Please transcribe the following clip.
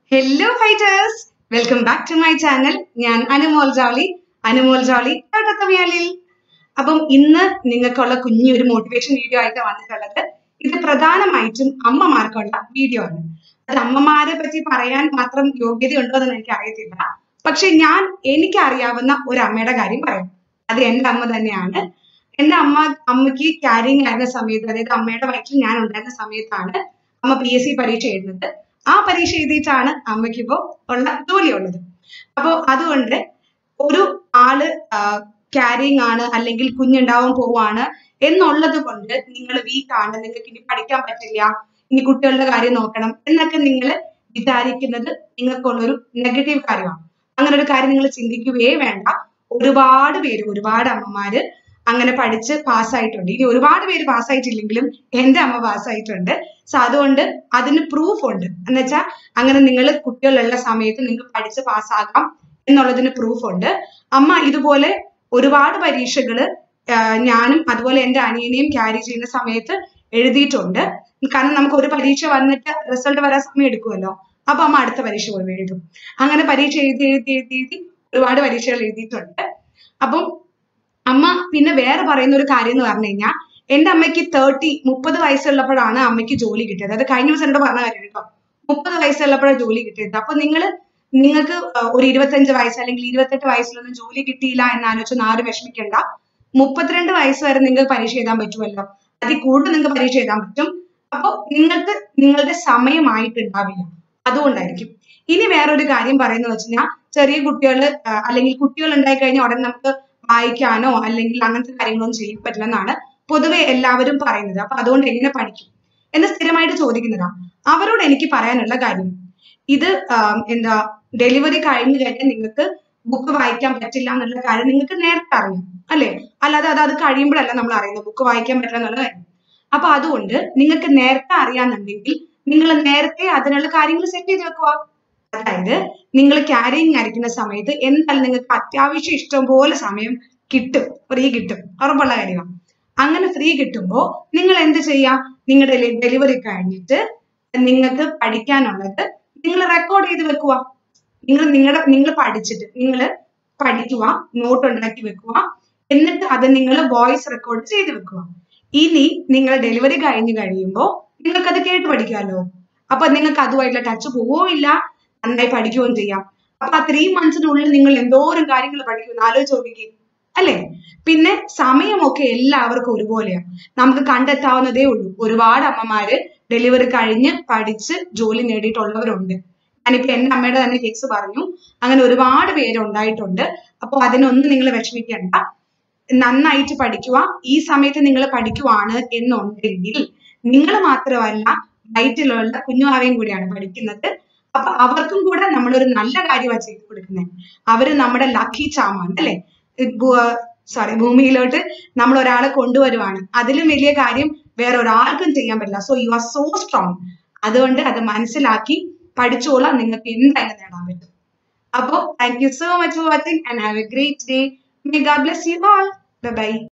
hello fighters welcome back to my channel ഞാൻ അനുമോൾ ജോളി അനുമോൾ ജോളി തമിയാലിൽ അപ്പം ഇന്ന് നിങ്ങൾക്കുള്ള കുഞ്ഞൊരു മോട്ടിവേഷൻ വീഡിയോ ആയിട്ട് വന്നിട്ടുള്ളത് ഇത് പ്രധാനമായിട്ടും അമ്മമാർക്കുള്ള വീഡിയോ ആണ് അത് അമ്മമാരെ പറ്റി പറയാൻ മാത്രം യോഗ്യതയുണ്ടോ എന്ന് എനിക്ക് അറിയത്തില്ല പക്ഷെ ഞാൻ എനിക്ക് അറിയാവുന്ന ഒരു അമ്മയുടെ കാര്യം പറയാം അത് എന്റെ അമ്മ തന്നെയാണ് എന്റെ അമ്മ അമ്മയ്ക്ക് ക്യാരിങ് ആയിരുന്ന സമയത്ത് അതായത് അമ്മയുടെ വയറ്റിൽ ഞാൻ ഉണ്ടായിരുന്ന സമയത്താണ് അമ്മ പി എസ് സി പരീക്ഷ എഴുതുന്നത് ആ പരീക്ഷ എഴുതിയിട്ടാണ് അമ്മയ്ക്ക് ഇപ്പോൾ ഉള്ള ജോലി ഉള്ളത് അപ്പോൾ അതുകൊണ്ട് ഒരു ആള് ക്യാരിങ് ആണ് അല്ലെങ്കിൽ കുഞ്ഞുണ്ടാവാൻ പോവാണ് എന്നുള്ളത് കൊണ്ട് നിങ്ങൾ വീക്കാണ് നിങ്ങൾക്ക് ഇനി പഠിക്കാൻ പറ്റില്ല ഇനി കുട്ടികളുടെ കാര്യം നോക്കണം എന്നൊക്കെ നിങ്ങൾ വിചാരിക്കുന്നത് നിങ്ങൾക്കുള്ളൊരു നെഗറ്റീവ് കാര്യമാണ് അങ്ങനെ ഒരു കാര്യം നിങ്ങൾ ചിന്തിക്കുകയേ വേണ്ട ഒരുപാട് പേര് ഒരുപാട് അമ്മമാര് അങ്ങനെ പഠിച്ച് പാസ്സായിട്ടുണ്ട് ഇനി ഒരുപാട് പേര് പാസ്സായിട്ടില്ലെങ്കിലും എന്റെ അമ്മ പാസ്സായിട്ടുണ്ട് സോ അതുകൊണ്ട് അതിന് പ്രൂഫ് ഉണ്ട് എന്ന് വെച്ചാൽ അങ്ങനെ നിങ്ങൾ കുട്ടികളുള്ള സമയത്ത് നിങ്ങൾക്ക് പഠിച്ച് പാസ്സാകാം എന്നുള്ളതിന് പ്രൂഫ് ഉണ്ട് അമ്മ ഇതുപോലെ ഒരുപാട് പരീക്ഷകള് ഞാനും അതുപോലെ എന്റെ അനിയനെയും ക്യാരി ചെയ്യുന്ന സമയത്ത് എഴുതിയിട്ടുണ്ട് കാരണം നമുക്ക് ഒരു പരീക്ഷ വന്നിട്ട് റിസൾട്ട് വരാൻ സമയം എടുക്കുമല്ലോ അപ്പൊ അമ്മ അടുത്ത പരീക്ഷ പോയി എഴുതും അങ്ങനെ പരീക്ഷ എഴുതി എഴുതി എഴുതി എഴുതി ഒരുപാട് പരീക്ഷകൾ എഴുതിയിട്ടുണ്ട് അപ്പം അമ്മ പിന്നെ വേറെ പറയുന്ന ഒരു കാര്യം എന്ന് പറഞ്ഞു കഴിഞ്ഞാൽ എന്റെ അമ്മയ്ക്ക് തേർട്ടി മുപ്പത് വയസ്സുള്ളപ്പോഴാണ് അമ്മയ്ക്ക് ജോലി കിട്ടിയത് അത് കഴിഞ്ഞ ദിവസം എന്നോട് പറഞ്ഞ കാര്യം കേട്ടോ മുപ്പത് വയസ്സുള്ളപ്പോഴാണ് ജോലി കിട്ടിയത് അപ്പൊ നിങ്ങൾ നിങ്ങൾക്ക് ഒരു ഇരുപത്തഞ്ച് വയസ്സ് അല്ലെങ്കിൽ ഇരുപത്തെട്ട് വയസ്സിലൊന്നും ജോലി കിട്ടിയില്ല എന്ന് ആലോചിച്ച് ആരും വിഷമിക്കണ്ട മുപ്പത്തിരണ്ട് വയസ്സ് വരെ നിങ്ങൾക്ക് പരീക്ഷ എഴുതാൻ പറ്റുമല്ലോ അതിൽ കൂടുതൽ നിങ്ങൾക്ക് പരീക്ഷ എഴുതാൻ പറ്റും അപ്പോൾ നിങ്ങൾക്ക് നിങ്ങളുടെ സമയമായിട്ടുണ്ടാവില്ല അതുകൊണ്ടായിരിക്കും ഇനി വേറൊരു കാര്യം പറയുന്നത് വെച്ച് കഴിഞ്ഞാൽ ചെറിയ കുട്ടികൾ അല്ലെങ്കിൽ കുട്ടികൾ ഉണ്ടായി കഴിഞ്ഞാൽ ഉടനെ നമുക്ക് വായിക്കാനോ അല്ലെങ്കിൽ അങ്ങനത്തെ കാര്യങ്ങളൊന്നും ചെയ്യാൻ പറ്റില്ല എന്നാണ് പൊതുവെ എല്ലാവരും പറയുന്നത് അപ്പൊ അതുകൊണ്ട് എങ്ങനെ പഠിക്കും എന്ന് സ്ഥിരമായിട്ട് ചോദിക്കുന്നതാ അവരോട് എനിക്ക് പറയാനുള്ള കാര്യം ഇത് എന്താ ഡെലിവറി കഴിഞ്ഞു കഴിഞ്ഞാൽ നിങ്ങൾക്ക് ബുക്ക് വായിക്കാൻ പറ്റില്ല എന്നുള്ള കാര്യം നിങ്ങൾക്ക് നേരത്തെ അറിയാം അല്ലെ അല്ലാതെ അത് അത് കഴിയുമ്പോഴല്ല നമ്മൾ അറിയുന്നത് ബുക്ക് വായിക്കാൻ പറ്റില്ല എന്നുള്ള കാര്യം അപ്പൊ അതുകൊണ്ട് നിങ്ങൾക്ക് നേരത്തെ അറിയാന്നുണ്ടെങ്കിൽ നിങ്ങൾ നേരത്തെ അതിനുള്ള കാര്യങ്ങൾ സെറ്റ് ചെയ്ത് വെക്കുക അതായത് നിങ്ങൾ ക്യാരിങ് ആയിരിക്കുന്ന സമയത്ത് എന്തായാലും നിങ്ങൾക്ക് അത്യാവശ്യം ഇഷ്ടംപോലെ സമയം കിട്ടും ഫ്രീ കിട്ടും ഉറപ്പുള്ള കാര്യമാണ് അങ്ങനെ ഫ്രീ കിട്ടുമ്പോൾ നിങ്ങൾ എന്ത് ചെയ്യാം നിങ്ങളുടെ ഡെലിവറി കഴിഞ്ഞിട്ട് നിങ്ങൾക്ക് പഠിക്കാനുള്ളത് നിങ്ങൾ റെക്കോർഡ് ചെയ്ത് വെക്കുക നിങ്ങൾ നിങ്ങളുടെ നിങ്ങൾ പഠിച്ചിട്ട് നിങ്ങൾ പഠിക്കുക നോട്ട് ഉണ്ടാക്കി വെക്കുക എന്നിട്ട് അത് നിങ്ങൾ വോയിസ് റെക്കോർഡ് ചെയ്ത് വെക്കുക ഇനി നിങ്ങൾ ഡെലിവറി കഴിഞ്ഞ് കഴിയുമ്പോൾ നിങ്ങൾക്ക് അത് കേട്ട് പഠിക്കാമല്ലോ അപ്പൊ നിങ്ങൾക്ക് അതുമായിട്ടുള്ള ടച്ച് പോവില്ല നന്നായി പഠിക്കുകയും ചെയ്യാം അപ്പൊ ആ ത്രീ മന്ത്സിനുള്ളിൽ നിങ്ങൾ എന്തോരം കാര്യങ്ങൾ പഠിക്കും ആലോചിച്ച് നോക്കിക്കേ അല്ലെ പിന്നെ സമയമൊക്കെ എല്ലാവർക്കും ഒരുപോലെയാണ് നമുക്ക് കണ്ടെത്താവുന്നതേ ഉള്ളൂ ഒരുപാട് അമ്മമാര് ഡെലിവറി കഴിഞ്ഞ് പഠിച്ച് ജോലി നേടിയിട്ടുള്ളവരുണ്ട് ഞാനിപ്പോ എന്റെ അമ്മയുടെ തന്നെ കേസ് പറഞ്ഞു അങ്ങനെ ഒരുപാട് പേര് ഉണ്ടായിട്ടുണ്ട് അപ്പോൾ അതിനൊന്നും നിങ്ങൾ വിഷമിക്കേണ്ട നന്നായിട്ട് പഠിക്കുക ഈ സമയത്ത് നിങ്ങൾ പഠിക്കുവാണ് എന്നുണ്ടെങ്കിൽ നിങ്ങൾ മാത്രമല്ല വയറ്റിലുള്ള കുഞ്ഞുമാവയും കൂടിയാണ് പഠിക്കുന്നത് അപ്പൊ അവർക്കും കൂടെ നമ്മളൊരു നല്ല കാര്യമാണ് ചെയ്തു കൊടുക്കുന്നത് അവര് നമ്മുടെ ലക്കി ചാമാണ് അല്ലെ സോറി ഭൂമിയിലോട്ട് നമ്മൾ ഒരാളെ കൊണ്ടുവരുവാണ് അതിലും വലിയ കാര്യം വേറെ ഒരാൾക്കും ചെയ്യാൻ പറ്റില്ല so you are so strong അതുകൊണ്ട് അത് മനസ്സിലാക്കി പഠിച്ചോളാം നിങ്ങൾക്ക് എന്തായാലും നേടാൻ പറ്റും അപ്പോൾ thank you so much for watching and have a great day may God bless you all by